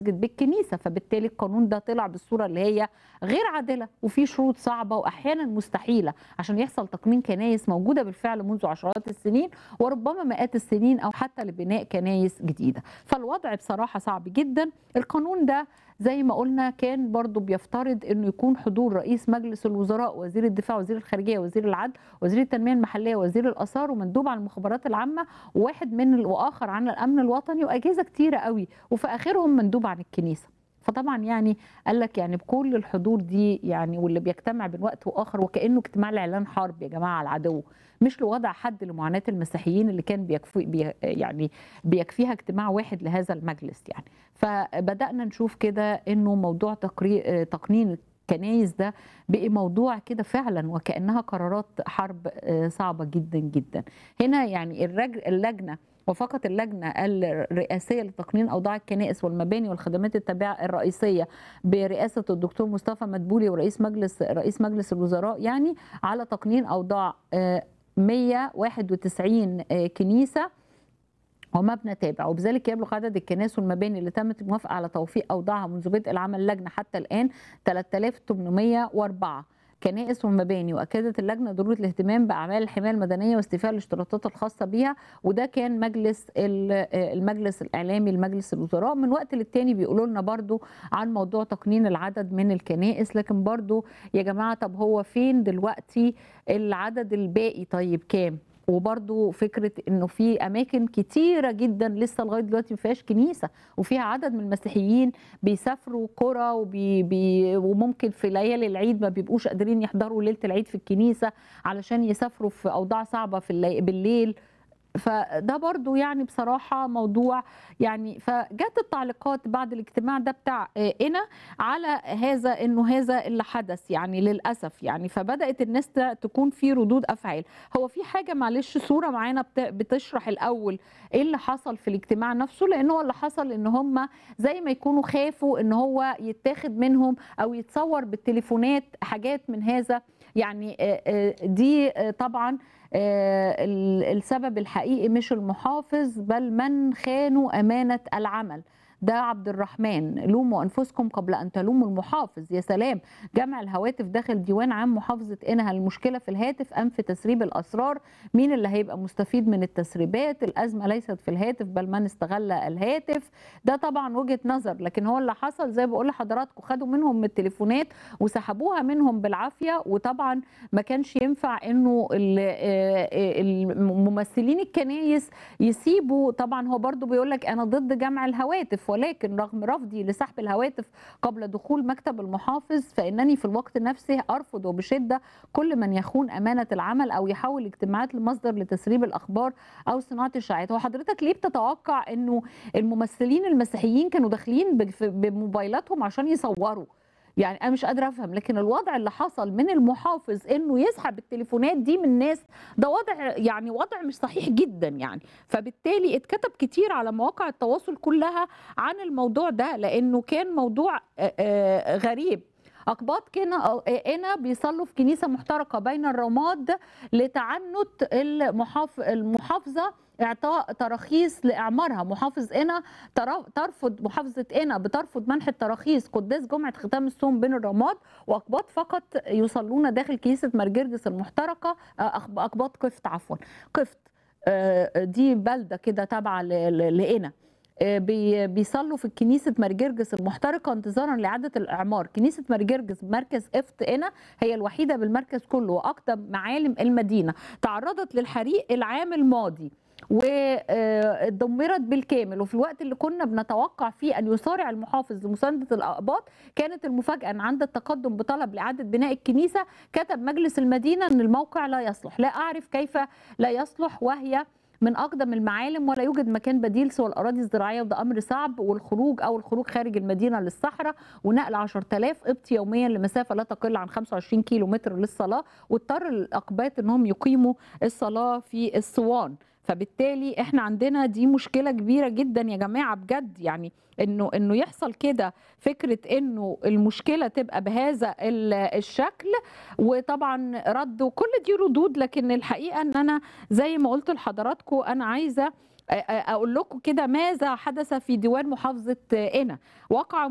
بالكنيسه فبالتالي القانون ده طلع بالصوره اللي هي غير عادله وفي شروط صعبه واحيانا مستحيله عشان يحصل تقنين كنايس موجوده بالفعل منذ عشرات السنين وربما مئات السنين او حتى لبناء كنايس جديده فالوضع بصراحه صعب جدا القانون ده زي ما قلنا كان برضو بيفترض انه يكون حضور رئيس مجلس الوزراء وزير الدفاع وزير الخارجيه وزير العدل وزير التنميه المحليه وزير الاثار ومندوب على المخابرات العامه وواحد من واخر عن الامن الوطني واجهزه كتيره قوي وفي اخرهم مندوب عن الكنيسه فطبعا يعني قال لك يعني بكل الحضور دي يعني واللي بيجتمع بين وقت واخر وكانه اجتماع لاعلان حرب يا جماعه على العدو مش لوضع حد لمعاناه المسيحيين اللي كان بيكفي بي يعني بيكفيها اجتماع واحد لهذا المجلس يعني فبدانا نشوف كده انه موضوع تقري تقنين الكنايس ده بقي موضوع كده فعلا وكانها قرارات حرب صعبه جدا جدا هنا يعني اللجنه وفقط اللجنه الرئاسيه لتقنين اوضاع الكنائس والمباني والخدمات التابعه الرئيسيه برئاسه الدكتور مصطفى مدبولي ورئيس مجلس رئيس مجلس الوزراء يعني على تقنين اوضاع 191 كنيسه ومبنى تابع وبذلك يبلغ عدد الكنائس والمباني اللي تمت الموافقه على توفيق اوضاعها منذ بدء العمل اللجنه حتى الان 3804 كنائس ومباني واكدت اللجنه ضروره الاهتمام باعمال الحمايه المدنيه واستيفاء الاشتراطات الخاصه بيها وده كان مجلس المجلس الاعلامي لمجلس الوزراء من وقت للتاني بيقولوا لنا برضو عن موضوع تقنين العدد من الكنائس لكن برضو يا جماعه طب هو فين دلوقتي العدد الباقي طيب كام وبرضو فكره انه في اماكن كتيره جدا لسه لغايه دلوقتي ما فيهاش كنيسه وفيها عدد من المسيحيين بيسافروا قرى وبي بي وممكن في ليالي العيد ما بيبقوش قادرين يحضروا ليله العيد في الكنيسه علشان يسافروا في اوضاع صعبه في اللي بالليل فده برضو يعني بصراحة موضوع يعني فجت التعليقات بعد الاجتماع ده بتاع إنا على هذا إنه هذا اللي حدث يعني للأسف يعني فبدأت الناس تكون في ردود أفعال هو في حاجة معلش صورة معانا بتشرح الأول إيه اللي حصل في الاجتماع نفسه لأن هو اللي حصل إن هم زي ما يكونوا خافوا إن هو يتاخد منهم أو يتصور بالتليفونات حاجات من هذا يعني دي طبعا السبب الحقيقي مش المحافظ بل من خانوا امانه العمل ده عبد الرحمن لوموا انفسكم قبل ان تلوموا المحافظ يا سلام جمع الهواتف داخل ديوان عام محافظه انها المشكله في الهاتف ام في تسريب الاسرار مين اللي هيبقى مستفيد من التسريبات الازمه ليست في الهاتف بل من استغل الهاتف ده طبعا وجهه نظر لكن هو اللي حصل زي بقول لحضراتكم خدوا منهم من التليفونات وسحبوها منهم بالعافيه وطبعا ما كانش ينفع انه الممثلين الكنايس يسيبوا طبعا هو برضو بيقول لك انا ضد جمع الهواتف ولكن رغم رفضي لسحب الهواتف قبل دخول مكتب المحافظ فانني في الوقت نفسه ارفض وبشده كل من يخون امانه العمل او يحول الاجتماعات لمصدر لتسريب الاخبار او صناعه الشائعات هو حضرتك ليه بتتوقع انه الممثلين المسيحيين كانوا داخلين بموبايلاتهم عشان يصوروا يعني انا مش قادره افهم لكن الوضع اللي حصل من المحافظ انه يسحب التليفونات دي من الناس ده وضع يعني وضع مش صحيح جدا يعني فبالتالي اتكتب كتير على مواقع التواصل كلها عن الموضوع ده لانه كان موضوع غريب أقباط كنا هنا بيصلوا في كنيسة محترقة بين الرماد لتعنت المحاف... المحافظة إعطاء تراخيص لإعمارها محافظ إنا ترفض محافظة إنا بترفض منح التراخيص قداس جمعة ختام الصوم بين الرماد وأقباط فقط يصلون داخل كنيسة مرجردس المحترقة أقباط قفط عفوا قفط دي بلدة كده تابعة لإنا بيصلوا في كنيسة مرجرجس المحترقة انتظارا لإعادة الإعمار كنيسة مرجرجس مركز إفت هنا هي الوحيدة بالمركز كله وأقدم معالم المدينة تعرضت للحريق العام الماضي ودمرت بالكامل وفي الوقت اللي كنا بنتوقع فيه ان يسارع المحافظ لمسانده الاقباط كانت المفاجاه ان عند التقدم بطلب لاعاده بناء الكنيسه كتب مجلس المدينه ان الموقع لا يصلح لا اعرف كيف لا يصلح وهي من اقدم المعالم ولا يوجد مكان بديل سوى الاراضي الزراعيه وده امر صعب والخروج او الخروج خارج المدينه للصحراء ونقل 10000 قبط يوميا لمسافه لا تقل عن 25 كيلو متر للصلاه واضطر الاقباط انهم يقيموا الصلاه في الصوان فبالتالي احنا عندنا دي مشكله كبيره جدا يا جماعه بجد يعني انه انه يحصل كده فكره انه المشكله تبقى بهذا الشكل وطبعا رد وكل دي ردود لكن الحقيقه ان انا زي ما قلت لحضراتكم انا عايزه أ- أ- اقول لكم كده ماذا حدث في ديوان محافظه قنا وقع